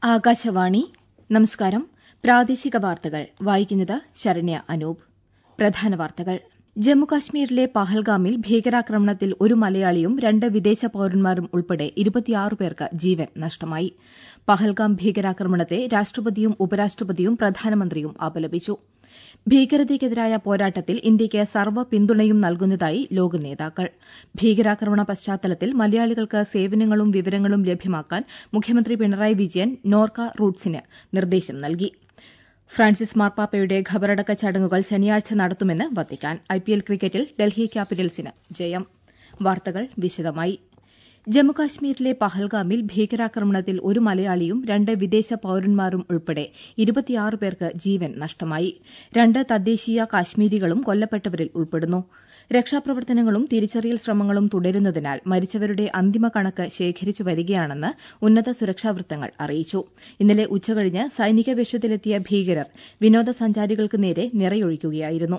ആകാശവാണി നമസ്കാരം പ്രാദേശിക വാർത്തകൾ വായിക്കുന്നത് ശരണ്യ അനൂപ് പ്രധാന വാർത്തകൾ ജമ്മുകാശ്മീരിലെ പഹൽഗാമിൽ ഭീകരാക്രമണത്തിൽ ഒരു മലയാളിയും രണ്ട് വിദേശ പൌരന്മാരും ഉൾപ്പെടെ പേർക്ക് ജീവൻ നഷ്ടമായി പഹൽഗാം ഭീകരാക്രമണത്തെ രാഷ്ട്രപതിയും ഉപരാഷ്ട്രപതിയും പ്രധാനമന്ത്രിയും അപലപിച്ചു ഭീകരതയ്ക്കെതിരായ പോരാട്ടത്തിൽ ഇന്ത്യയ്ക്ക് സർവ്വ പിന്തുണയും നൽകുന്നതായി ലോക നേതാക്കൾ ഭീകരാക്രമണ പശ്ചാത്തലത്തിൽ മലയാളികൾക്ക് സേവനങ്ങളും വിവരങ്ങളും ലഭ്യമാക്കാൻ മുഖ്യമന്ത്രി പിണറായി വിജയൻ നോർക്ക റൂട്ട്സിന് നിർദ്ദേശം നൽകി ഫ്രാൻസിസ് മാർപ്പാപ്പയുടെ ഖബറടക്ക ചടങ്ങുകൾ ശനിയാഴ്ച നടത്തുമെന്ന് വത്തിക്കാൻ ഐപിഎൽ ക്രിക്കറ്റിൽ ഡൽഹി ക്യാപിറ്റൽസിന് ജയം വാർത്തകൾ വിശദമായി ജമ്മുകാശ്മീരിലെ പഹൽഗാമിൽ ഭീകരാക്രമണത്തിൽ ഒരു മലയാളിയും രണ്ട് വിദേശ പൌരന്മാരും ഉൾപ്പെടെ പേർക്ക് ജീവൻ നഷ്ടമായി രണ്ട് തദ്ദേശീയ കാശ്മീരികളും കൊല്ലപ്പെട്ടവരിൽ ഉൾപ്പെടുന്നു രക്ഷാപ്രവർത്തനങ്ങളും തിരിച്ചറിയൽ ശ്രമങ്ങളും തുടരുന്നതിനാൽ മരിച്ചവരുടെ അന്തിമ കണക്ക് ശേഖരിച്ചു വരികയാണെന്ന് ഉന്നത സുരക്ഷാ വൃത്തങ്ങൾ അറിയിച്ചു ഇന്നലെ ഉച്ചകഴിഞ്ഞ് സൈനിക വേഷത്തിലെത്തിയ ഭീകരർ വിനോദസഞ്ചാരികൾക്ക് നേരെ നിറയൊഴിക്കുകയായിരുന്നു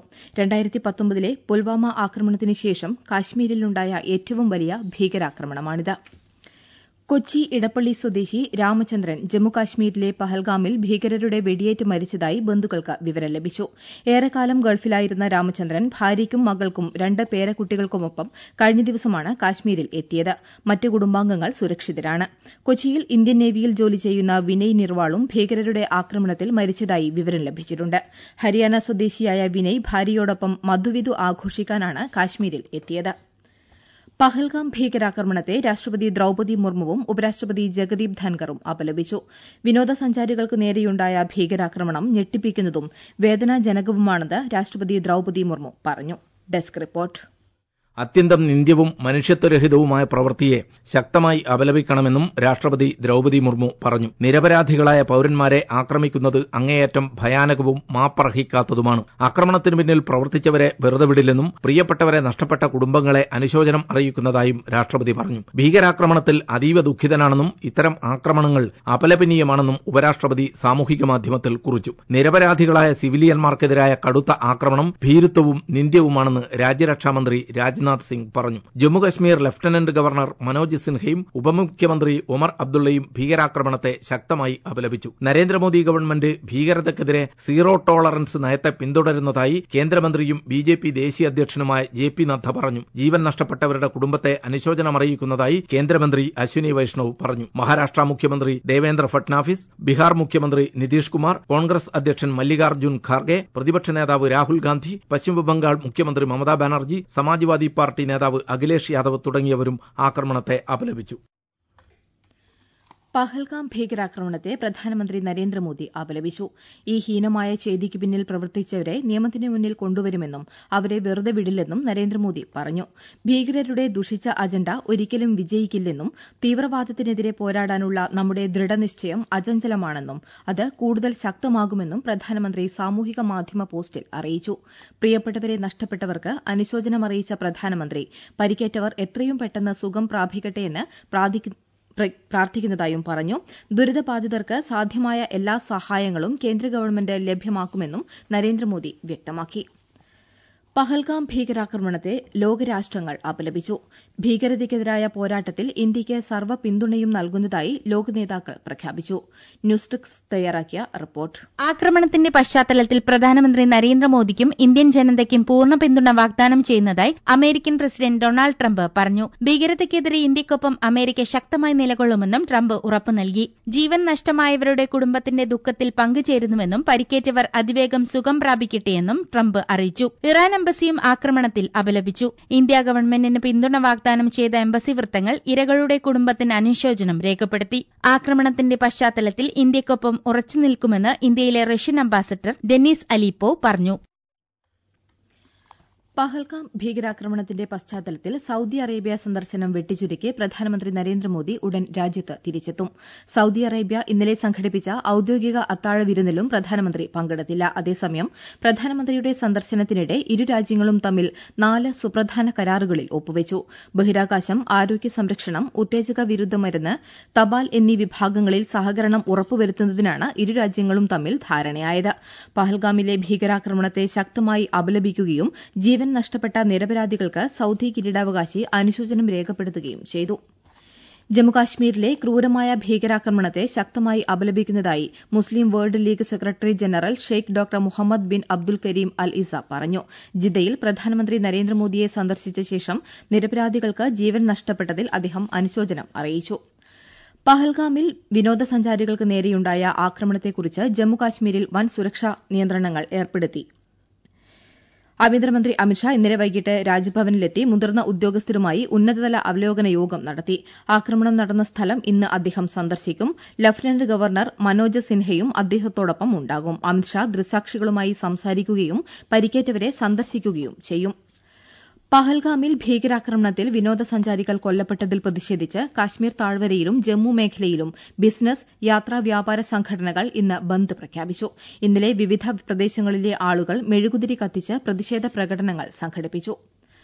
ലെ പുൽവാമ ആക്രമണത്തിന് ശേഷം കാശ്മീരിലുണ്ടായ ഏറ്റവും വലിയ ഭീകരാക്രമണമാണിത് കൊച്ചി ഇടപ്പള്ളി സ്വദേശി രാമചന്ദ്രൻ ജമ്മുകാശ്മീരിലെ പഹൽഗാമിൽ ഭീകരരുടെ വെടിയേറ്റ് മരിച്ചതായി ബന്ധുക്കൾക്ക് വിവരം ലഭിച്ചു ഏറെക്കാലം ഗൾഫിലായിരുന്ന രാമചന്ദ്രൻ ഭാര്യയ്ക്കും മകൾക്കും രണ്ട് പേരക്കുട്ടികൾക്കുമൊപ്പം കഴിഞ്ഞ ദിവസമാണ് കാശ്മീരിൽ എത്തിയത് മറ്റ് കുടുംബാംഗങ്ങൾ സുരക്ഷിതരാണ് കൊച്ചിയിൽ ഇന്ത്യൻ നേവിയിൽ ജോലി ചെയ്യുന്ന വിനയ് നിർവാളും ഭീകരരുടെ ആക്രമണത്തിൽ മരിച്ചതായി വിവരം ലഭിച്ചിട്ടുണ്ട് ഹരിയാന സ്വദേശിയായ വിനയ് ഭാര്യയോടൊപ്പം മധുവിധു ആഘോഷിക്കാനാണ് കാശ്മീരിൽ എത്തിയത് പഹൽഗാം ഭീകരാക്രമണത്തെ രാഷ്ട്രപതി ദ്രൌപതി മുർമുവും ഉപരാഷ്ട്രപതി ജഗദീപ് ധൻകറും അപലപിച്ചു വിനോദസഞ്ചാരികൾക്ക് നേരെയുണ്ടായ ഭീകരാക്രമണം ഞെട്ടിപ്പിക്കുന്നതും വേദനാജനകവുമാണെന്ന് രാഷ്ട്രപതി ദ്രൌപതി മുർമു പറഞ്ഞു ഡെസ്ക് റിപ്പോർട്ട് അത്യന്തം നിന്ദ്യവും മനുഷ്യത്വരഹിതവുമായ പ്രവൃത്തിയെ ശക്തമായി അപലപിക്കണമെന്നും രാഷ്ട്രപതി ദ്രൌപതി മുർമു പറഞ്ഞു നിരപരാധികളായ പൌരന്മാരെ ആക്രമിക്കുന്നത് അങ്ങേയറ്റം ഭയാനകവും മാപ്പർഹിക്കാത്തതുമാണ് ആക്രമണത്തിനു പിന്നിൽ പ്രവർത്തിച്ചവരെ വെറുതെ വിടില്ലെന്നും പ്രിയപ്പെട്ടവരെ നഷ്ടപ്പെട്ട കുടുംബങ്ങളെ അനുശോചനം അറിയിക്കുന്നതായും രാഷ്ട്രപതി പറഞ്ഞു ഭീകരാക്രമണത്തിൽ അതീവ ദുഃഖിതനാണെന്നും ഇത്തരം ആക്രമണങ്ങൾ അപലപനീയമാണെന്നും ഉപരാഷ്ട്രപതി സാമൂഹിക മാധ്യമത്തിൽ കുറിച്ചു നിരപരാധികളായ സിവിലിയന്മാർക്കെതിരായ കടുത്ത ആക്രമണം ഭീരുത്വവും നിന്ദ്യവുമാണെന്ന് രാജ്യരക്ഷാമന്ത്രി രാജ്നാഥ് രാജ്നാഥ് സിംഗ് പറഞ്ഞു ജമ്മുകശ്മീർ ലഫ്റ്റനന്റ് ഗവർണർ മനോജ് സിൻഹയും ഉപമുഖ്യമന്ത്രി ഒമർ അബ്ദുള്ളയും ഭീകരാക്രമണത്തെ ശക്തമായി അപലപിച്ചു നരേന്ദ്രമോദി ഗവൺമെന്റ് ഭീകരതയ്ക്കെതിരെ സീറോ ടോളറൻസ് നയത്തെ പിന്തുടരുന്നതായി കേന്ദ്രമന്ത്രിയും ബി ജെ പി ദേശീയ അധ്യക്ഷനുമായ ജെ പി നദ്ദ പറഞ്ഞു ജീവൻ നഷ്ടപ്പെട്ടവരുടെ കുടുംബത്തെ അനുശോചനം അറിയിക്കുന്നതായി കേന്ദ്രമന്ത്രി അശ്വിനി വൈഷ്ണവ് പറഞ്ഞു മഹാരാഷ്ട്ര മുഖ്യമന്ത്രി ദേവേന്ദ്ര ഫട്നാവിസ് ബീഹാർ മുഖ്യമന്ത്രി നിതീഷ് കുമാർ കോൺഗ്രസ് അധ്യക്ഷൻ മല്ലികാർജ്ജുൻ ഖാർഗെ പ്രതിപക്ഷ നേതാവ് രാഹുൽ ഗാന്ധി പശ്ചിമബംഗാൾ മുഖ്യമന്ത്രി മമതാ ബാനർജി സമാജ്വാദി പാർട്ടി നേതാവ് അഖിലേഷ് യാദവ് തുടങ്ങിയവരും ആക്രമണത്തെ അപലപിച്ചു പഹൽഗാം ഭീകരാക്രമണത്തെ പ്രധാനമന്ത്രി നരേന്ദ്രമോദി അപലപിച്ചു ഈ ഹീനമായ ചെയ്തിക്ക് പിന്നിൽ പ്രവർത്തിച്ചവരെ നിയമത്തിന് മുന്നിൽ കൊണ്ടുവരുമെന്നും അവരെ വെറുതെ വിടില്ലെന്നും നരേന്ദ്രമോദി പറഞ്ഞു ഭീകരരുടെ ദുഷിച്ച അജണ്ട ഒരിക്കലും വിജയിക്കില്ലെന്നും തീവ്രവാദത്തിനെതിരെ പോരാടാനുള്ള നമ്മുടെ ദൃഢനിശ്ചയം അചഞ്ചലമാണെന്നും അത് കൂടുതൽ ശക്തമാകുമെന്നും പ്രധാനമന്ത്രി സാമൂഹിക മാധ്യമ പോസ്റ്റിൽ അറിയിച്ചു പ്രിയപ്പെട്ടവരെ നഷ്ടപ്പെട്ടവർക്ക് അനുശോചനം അറിയിച്ച പ്രധാനമന്ത്രി പരിക്കേറ്റവർ എത്രയും പെട്ടെന്ന് സുഖം പ്രാപിക്കട്ടെയെന്ന് പ്രാർത്ഥിക്കുന്നതായും പറഞ്ഞു ദുരിതബാധിതർക്ക് സാധ്യമായ എല്ലാ സഹായങ്ങളും കേന്ദ്ര ഗവൺമെന്റ് ലഭ്യമാക്കുമെന്നും നരേന്ദ്രമോദി വ്യക്തമാക്കി പഹൽഗാം ഭീകരാക്രമണത്തെ ലോകരാഷ്ട്രങ്ങൾ അപലപിച്ചു ഭീകരതയ്ക്കെതിരായ പോരാട്ടത്തിൽ ഇന്ത്യയ്ക്ക് സർവ്വ പിന്തുണയും നൽകുന്നതായി ലോക നേതാക്കൾ പ്രഖ്യാപിച്ചു ന്യൂസ് ഡെസ്ക് തയ്യാറാക്കിയ റിപ്പോർട്ട് ആക്രമണത്തിന്റെ പശ്ചാത്തലത്തിൽ പ്രധാനമന്ത്രി നരേന്ദ്രമോദിക്കും ഇന്ത്യൻ ജനതയ്ക്കും പൂർണ്ണ പിന്തുണ വാഗ്ദാനം ചെയ്യുന്നതായി അമേരിക്കൻ പ്രസിഡന്റ് ഡൊണാൾഡ് ട്രംപ് പറഞ്ഞു ഭീകരതയ്ക്കെതിരെ ഇന്ത്യയ്ക്കൊപ്പം അമേരിക്ക ശക്തമായി നിലകൊള്ളുമെന്നും ട്രംപ് ഉറപ്പു നൽകി ജീവൻ നഷ്ടമായവരുടെ കുടുംബത്തിന്റെ ദുഃഖത്തിൽ പങ്കുചേരുന്നുവെന്നും പരിക്കേറ്റവർ അതിവേഗം സുഖം പ്രാപിക്കട്ടെയെന്നും ട്രംപ് അറിയിച്ചു ഇറാൻ എംബസിയും ആക്രമണത്തിൽ അപലപിച്ചു ഇന്ത്യ ഗവൺമെന്റിന് പിന്തുണ വാഗ്ദാനം ചെയ്ത എംബസി വൃത്തങ്ങൾ ഇരകളുടെ കുടുംബത്തിന് അനുശോചനം രേഖപ്പെടുത്തി ആക്രമണത്തിന്റെ പശ്ചാത്തലത്തിൽ ഇന്ത്യയ്ക്കൊപ്പം ഉറച്ചു നിൽക്കുമെന്ന് ഇന്ത്യയിലെ റഷ്യൻ അംബാസഡർ ഡെന്നീസ് അലീപ്പോ പറഞ്ഞു പഹൽഗാം ഭീകരാക്രമണത്തിന്റെ പശ്ചാത്തലത്തിൽ സൌദി അറേബ്യ സന്ദർശനം വെട്ടിച്ചുരുക്കി പ്രധാനമന്ത്രി നരേന്ദ്രമോദി ഉടൻ രാജ്യത്ത് തിരിച്ചെത്തും സൌദി അറേബ്യ ഇന്നലെ സംഘടിപ്പിച്ച ഔദ്യോഗിക അത്താഴ വിരുന്നിലും പ്രധാനമന്ത്രി പങ്കെടുത്തില്ല അതേസമയം പ്രധാനമന്ത്രിയുടെ സന്ദർശനത്തിനിടെ ഇരു രാജ്യങ്ങളും തമ്മിൽ നാല് സുപ്രധാന കരാറുകളിൽ ഒപ്പുവച്ചു ബഹിരാകാശം ആരോഗ്യ സംരക്ഷണം ഉത്തേജക വിരുദ്ധ മരുന്ന് തപാൽ എന്നീ വിഭാഗങ്ങളിൽ സഹകരണം ഉറപ്പുവരുത്തുന്നതിനാണ് ഇരു രാജ്യങ്ങളും തമ്മിൽ ധാരണയായത് പഹൽഗാമിലെ ഭീകരാക്രമണത്തെ ശക്തമായി അപലപിക്കുകയും ജീവൻ നഷ്ടപ്പെട്ട നിരപരാധികൾക്ക് സൌദി കിരീടാവകാശി അനുശോചനം രേഖപ്പെടുത്തുകയും ചെയ്തു ജമ്മുകാശ്മീരിലെ ക്രൂരമായ ഭീകരാക്രമണത്തെ ശക്തമായി അപലപിക്കുന്നതായി Muslim world league secretary general Sheikh doctor Muhammad bin Abdul Karim Al Issa പറഞ്ഞു ജിദ്ദയിൽ പ്രധാനമന്ത്രി നരേന്ദ്രമോദിയെ സന്ദർശിച്ച ശേഷം നിരപരാധികൾക്ക് ജീവൻ നഷ്ടപ്പെട്ടതിൽ അദ്ദേഹം അനുശോചനം അറിയിച്ചു പഹൽഗാമിൽ വിനോദസഞ്ചാരികൾക്ക് നേരെയുണ്ടായ ആക്രമണത്തെക്കുറിച്ച് ജമ്മുകാശ്മീരിൽ വൻ സുരക്ഷാ നിയന്ത്രണങ്ങൾ ഏർപ്പെടുത്തി ആഭ്യന്തരമന്ത്രി അമിത്ഷാ ഇന്നലെ വൈകിട്ട് രാജ്ഭവനിലെത്തി മുതിർന്ന ഉദ്യോഗസ്ഥരുമായി ഉന്നതതല അവലോകന യോഗം നടത്തി ആക്രമണം നടന്ന സ്ഥലം ഇന്ന് അദ്ദേഹം സന്ദർശിക്കും ലഫ്റ്റനന്റ് ഗവർണർ മനോജ് സിൻഹയും അദ്ദേഹത്തോടൊപ്പം ഉണ്ടാകും അമിത്ഷാ ദൃക്സാക്ഷികളുമായി സംസാരിക്കുകയും പരിക്കേറ്റവരെ സന്ദർശിക്കുകയും ചെയ്യും പഹൽഗാമിൽ ഭീകരാക്രമണത്തിൽ വിനോദസഞ്ചാരികൾ കൊല്ലപ്പെട്ടതിൽ പ്രതിഷേധിച്ച് കാശ്മീർ താഴ്വരയിലും ജമ്മു മേഖലയിലും ബിസിനസ് യാത്രാ വ്യാപാര സംഘടനകൾ ഇന്ന് ബന്ദ് പ്രഖ്യാപിച്ചു ഇന്നലെ വിവിധ പ്രദേശങ്ങളിലെ ആളുകൾ മെഴുകുതിരി കത്തിച്ച് പ്രതിഷേധ പ്രകടനങ്ങൾ സംഘടിപ്പിച്ചു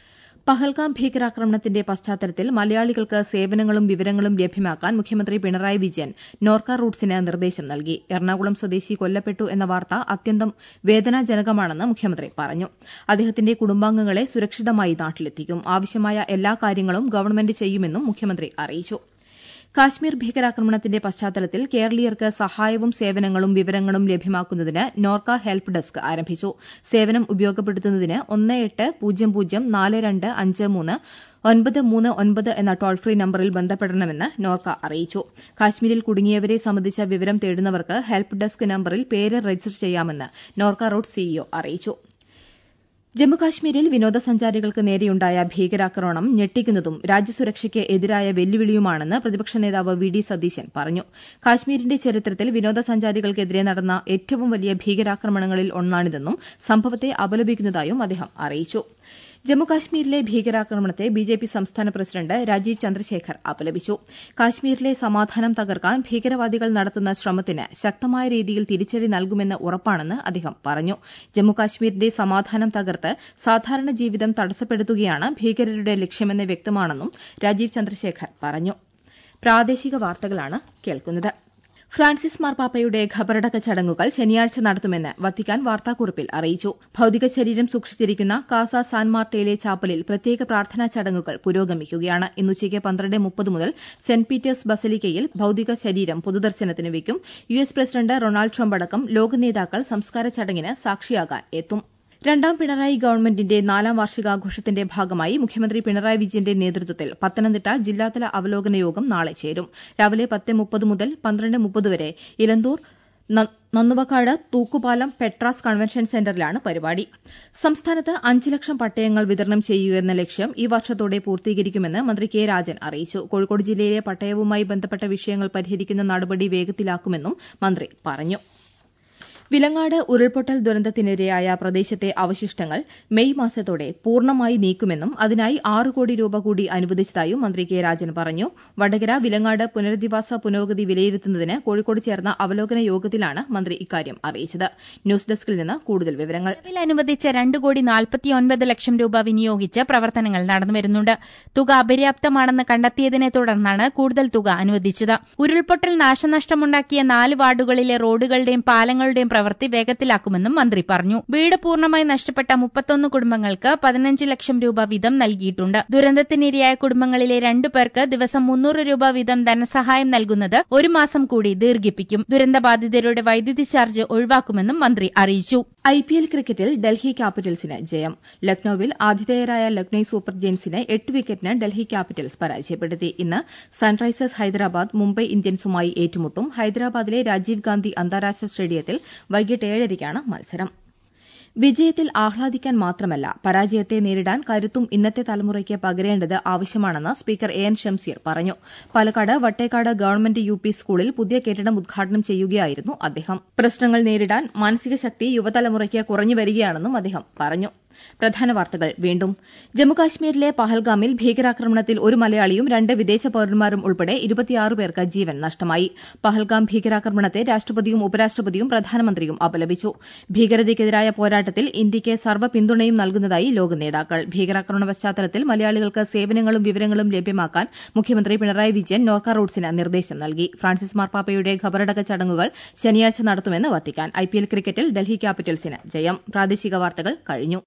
പഹൽഗാം ഭീകരാക്രമണത്തിന്റെ പശ്ചാത്തലത്തിൽ മലയാളികൾക്ക് സേവനങ്ങളും വിവരങ്ങളും ലഭ്യമാക്കാൻ മുഖ്യമന്ത്രി പിണറായി വിജയൻ നോർക്ക റൂട്ട്സിന് നിർദ്ദേശം നൽകി എറണാകുളം സ്വദേശി കൊല്ലപ്പെട്ടു എന്ന വാർത്ത അത്യന്തം വേദനാജനകമാണെന്ന് മുഖ്യമന്ത്രി പറഞ്ഞു അദ്ദേഹത്തിന്റെ കുടുംബാംഗങ്ങളെ സുരക്ഷിതമായി നാട്ടിലെത്തിക്കും ആവശ്യമായ എല്ലാ കാര്യങ്ങളും ഗവൺമെന്റ് ചെയ്യുമെന്നും മുഖ്യമന്ത്രി അറിയിച്ചു കാശ്മീർ ഭീകരാക്രമണത്തിന്റെ പശ്ചാത്തലത്തിൽ കേരളീയർക്ക് സഹായവും സേവനങ്ങളും വിവരങ്ങളും ലഭ്യമാക്കുന്നതിന് നോർക്ക ഹെൽപ്പ് ഡെസ്ക് ആരംഭിച്ചു സേവനം ഉപയോഗപ്പെടുത്തുന്നതിന് ഒന്ന് എട്ട് പൂജ്യം പൂജ്യം നാല് രണ്ട് അഞ്ച് മൂന്ന് ഒൻപത് മൂന്ന് ഒൻപത് എന്ന ടോൾ ഫ്രീ നമ്പറിൽ ബന്ധപ്പെടണമെന്ന് നോർക്ക അറിയിച്ചു കാശ്മീരിൽ കുടുങ്ങിയവരെ സംബന്ധിച്ച വിവരം തേടുന്നവർക്ക് ഹെൽപ്പ് ഡെസ്ക് നമ്പറിൽ പേര് രജിസ്റ്റർ ചെയ്യാമെന്ന് നോർക്ക റോഡ് സിഇഒ അറിയിച്ചു ജമ്മുകാശ്മീരിൽ വിനോദസഞ്ചാരികൾക്ക് നേരെയുണ്ടായ ഭീകരാക്രമണം ഞെട്ടിക്കുന്നതും രാജ്യസുരക്ഷയ്ക്ക് എതിരായ വെല്ലുവിളിയുമാണെന്ന് പ്രതിപക്ഷ നേതാവ് വി ഡി സതീശൻ പറഞ്ഞു കാശ്മീരിന്റെ ചരിത്രത്തിൽ വിനോദസഞ്ചാരികൾക്കെതിരെ നടന്ന ഏറ്റവും വലിയ ഭീകരാക്രമണങ്ങളിൽ ഒന്നാണിതെന്നും സംഭവത്തെ അപലപിക്കുന്നതായും അദ്ദേഹം അറിയിച്ചു ജമ്മുകാശ്മീരിലെ ഭീകരാക്രമണത്തെ ബിജെപി സംസ്ഥാന പ്രസിഡന്റ് രാജീവ് ചന്ദ്രശേഖർ അപലപിച്ചു കാശ്മീരിലെ സമാധാനം തകർക്കാൻ ഭീകരവാദികൾ നടത്തുന്ന ശ്രമത്തിന് ശക്തമായ രീതിയിൽ തിരിച്ചടി നൽകുമെന്ന് ഉറപ്പാണെന്ന് അദ്ദേഹം പറഞ്ഞു ജമ്മുകാശ്മീരിന്റെ സമാധാനം തകർത്ത് സാധാരണ ജീവിതം തടസ്സപ്പെടുത്തുകയാണ് ഭീകരരുടെ ലക്ഷ്യമെന്ന് വ്യക്തമാണെന്നും രാജീവ് ചന്ദ്രശേഖർ പറഞ്ഞു പ്രാദേശിക വാർത്തകളാണ് കേൾക്കുന്നത് ഫ്രാൻസിസ് മാർപ്പാപ്പയുടെ ഖബറടക്ക ചടങ്ങുകൾ ശനിയാഴ്ച നടത്തുമെന്ന് വത്തിക്കാൻ വാർത്താക്കുറിപ്പിൽ അറിയിച്ചു ഭൌതിക ശരീരം സൂക്ഷിച്ചിരിക്കുന്ന കാസ സാൻ മാർട്ടയിലെ ചാപ്പലിൽ പ്രത്യേക പ്രാർത്ഥനാ ചടങ്ങുകൾ പുരോഗമിക്കുകയാണ് ഇന്നുച്ചയ്ക്ക് പന്ത്രണ്ട് മുപ്പത് മുതൽ സെന്റ് പീറ്റേഴ്സ് ബസലിക്കയിൽ ഭൌതിക ശരീരം പൊതുദർശനത്തിന് വയ്ക്കും U S president Ronald Trump അടക്കം ലോക നേതാക്കൾ സംസ്കാര ചടങ്ങിന് സാക്ഷിയാകാൻ എത്തും രണ്ടാം പിണറായി ഗവൺമെന്റിന്റെ നാലാം വാർഷികാഘോഷത്തിന്റെ ഭാഗമായി മുഖ്യമന്ത്രി പിണറായി വിജയന്റെ നേതൃത്വത്തിൽ പത്തനംതിട്ട ജില്ലാതല അവലോകന യോഗം നാളെ ചേരും രാവിലെ പത്ത് മുപ്പത് മുതൽ പന്ത്രണ്ട് മുപ്പത് വരെ ഇലന്തൂർ നന്നുവക്കാട് തൂക്കുപാലം പെട്രാസ് കൺവെൻഷൻ സെന്ററിലാണ് പരിപാടി സംസ്ഥാനത്ത് അഞ്ച് ലക്ഷം പട്ടയങ്ങൾ വിതരണം ചെയ്യുകയെന്ന ലക്ഷ്യം ഈ വർഷത്തോടെ പൂർത്തീകരിക്കുമെന്ന് മന്ത്രി കെ രാജൻ അറിയിച്ചു കോഴിക്കോട് ജില്ലയിലെ പട്ടയവുമായി ബന്ധപ്പെട്ട വിഷയങ്ങൾ പരിഹരിക്കുന്ന നടപടി വേഗത്തിലാക്കുമെന്നും മന്ത്രി പറഞ്ഞു വിലങ്ങാട് ഉരുൾപൊട്ടൽ ദുരന്തത്തിനിരയായ പ്രദേശത്തെ അവശിഷ്ടങ്ങൾ മെയ് മാസത്തോടെ പൂർണ്ണമായി നീക്കുമെന്നും അതിനായി ആറ് കോടി രൂപ കൂടി അനുവദിച്ചതായും മന്ത്രി കെ രാജൻ പറഞ്ഞു വടകര വിലങ്ങാട് പുനരധിവാസ പുരോഗതി വിലയിരുത്തുന്നതിന് കോഴിക്കോട് ചേർന്ന അവലോകന യോഗത്തിലാണ് മന്ത്രി ഇക്കാര്യം അറിയിച്ചത് ന്യൂസ് ഡെസ്കിൽ നിന്ന് കൂടുതൽ വിവരങ്ങൾ നിലവിൽ അനുവദിച്ച രണ്ട് കോടി നാൽപ്പത്തിയൊൻപത് ലക്ഷം രൂപ വിനിയോഗിച്ച് പ്രവർത്തനങ്ങൾ നടന്നുവരുന്നുണ്ട് തുക അപര്യാപ്തമാണെന്ന് കണ്ടെത്തിയതിനെ തുടർന്നാണ് കൂടുതൽ തുക അനുവദിച്ചത് ഉരുൾപൊട്ടൽ നാശനഷ്ടമുണ്ടാക്കിയ നാല് വാർഡുകളിലെ റോഡുകളുടെയും പാലങ്ങളുടെയും പ്രവൃത്തി വേഗത്തിലാക്കുമെന്നും മന്ത്രി പറഞ്ഞു വീട് പൂർണ്ണമായി നഷ്ടപ്പെട്ട മുപ്പത്തൊന്ന് കുടുംബങ്ങൾക്ക് പതിനഞ്ച് ലക്ഷം രൂപ വീതം നൽകിയിട്ടുണ്ട് ദുരന്തത്തിനിരയായ കുടുംബങ്ങളിലെ രണ്ടു പേർക്ക് ദിവസം മുന്നൂറ് രൂപ വീതം ധനസഹായം നൽകുന്നത് ഒരു മാസം കൂടി ദീർഘിപ്പിക്കും ദുരന്തബാധിതരുടെ വൈദ്യുതി ചാർജ് ഒഴിവാക്കുമെന്നും മന്ത്രി അറിയിച്ചു ഐപിഎൽ ക്രിക്കറ്റിൽ ഡൽഹി ക്യാപിറ്റൽസിന് ജയം ലക്നൌവിൽ ആതിഥേയരായ ലക്നൌ സൂപ്പർ ജയൻസിനെ എട്ട് വിക്കറ്റിന് ഡൽഹി ക്യാപിറ്റൽസ് പരാജയപ്പെടുത്തി ഇന്ന് സൺറൈസേഴ്സ് ഹൈദരാബാദ് മുംബൈ ഇന്ത്യൻസുമായി ഏറ്റുമുട്ടും ഹൈദരാബാദിലെ രാജീവ് ഗാന്ധി അന്താരാഷ്ട്ര സ്റ്റേഡിയത്തിൽ വൈകിട്ട് ഏഴരയ്ക്കാണ് മത്സരം വിജയത്തിൽ ആഹ്ലാദിക്കാൻ മാത്രമല്ല പരാജയത്തെ നേരിടാൻ കരുത്തും ഇന്നത്തെ തലമുറയ്ക്ക് പകരേണ്ടത് ആവശ്യമാണെന്ന് സ്പീക്കർ എ എൻ ഷംസീർ പറഞ്ഞു Palakkad Vattekkad government U P സ്കൂളിൽ പുതിയ കെട്ടിടം ഉദ്ഘാടനം ചെയ്യുകയായിരുന്നു അദ്ദേഹം പ്രശ്നങ്ങൾ നേരിടാൻ മാനസിക ശക്തി യുവതലമുറയ്ക്ക് കുറഞ്ഞു വരികയാണെന്നും അദ്ദേഹം പറഞ്ഞു പ്രധാന വാർത്തകൾ വീണ്ടും ജമ്മുകാശ്മീരിലെ പഹൽഗാമിൽ ഭീകരാക്രമണത്തിൽ ഒരു മലയാളിയും രണ്ട് വിദേശ പൌരന്മാരും ഉൾപ്പെടെ ഇരുപത്തിയാറ് പേർക്ക് ജീവൻ നഷ്ടമായി പഹൽഗാം ഭീകരാക്രമണത്തെ രാഷ്ട്രപതിയും ഉപരാഷ്ട്രപതിയും പ്രധാനമന്ത്രിയും അപലപിച്ചു ഭീകരതയ്ക്കെതിരായ പോരാട്ടത്തിൽ ഇന്ത്യയ്ക്ക് സർവ്വ പിന്തുണയും നൽകുന്നതായി ലോക നേതാക്കൾ ഭീകരാക്രമണ പശ്ചാത്തലത്തിൽ മലയാളികൾക്ക് സേവനങ്ങളും വിവരങ്ങളും ലഭ്യമാക്കാൻ മുഖ്യമന്ത്രി പിണറായി വിജയൻ നോർക്ക റൂട്ട്സിന് നിർദ്ദേശം നൽകി ഫ്രാൻസിസ് മാർപ്പാപ്പയുടെ ഖബറടക്ക ചടങ്ങുകൾ ശനിയാഴ്ച നടത്തുമെന്ന് വത്തിക്കാൻ ഐപിഎൽ ക്രിക്കറ്റിൽ ഡൽഹി ക്യാപിറ്റൽസിന് ജയം പ്രാദേശിക വാർത്തകൾ കഴിഞ്ഞു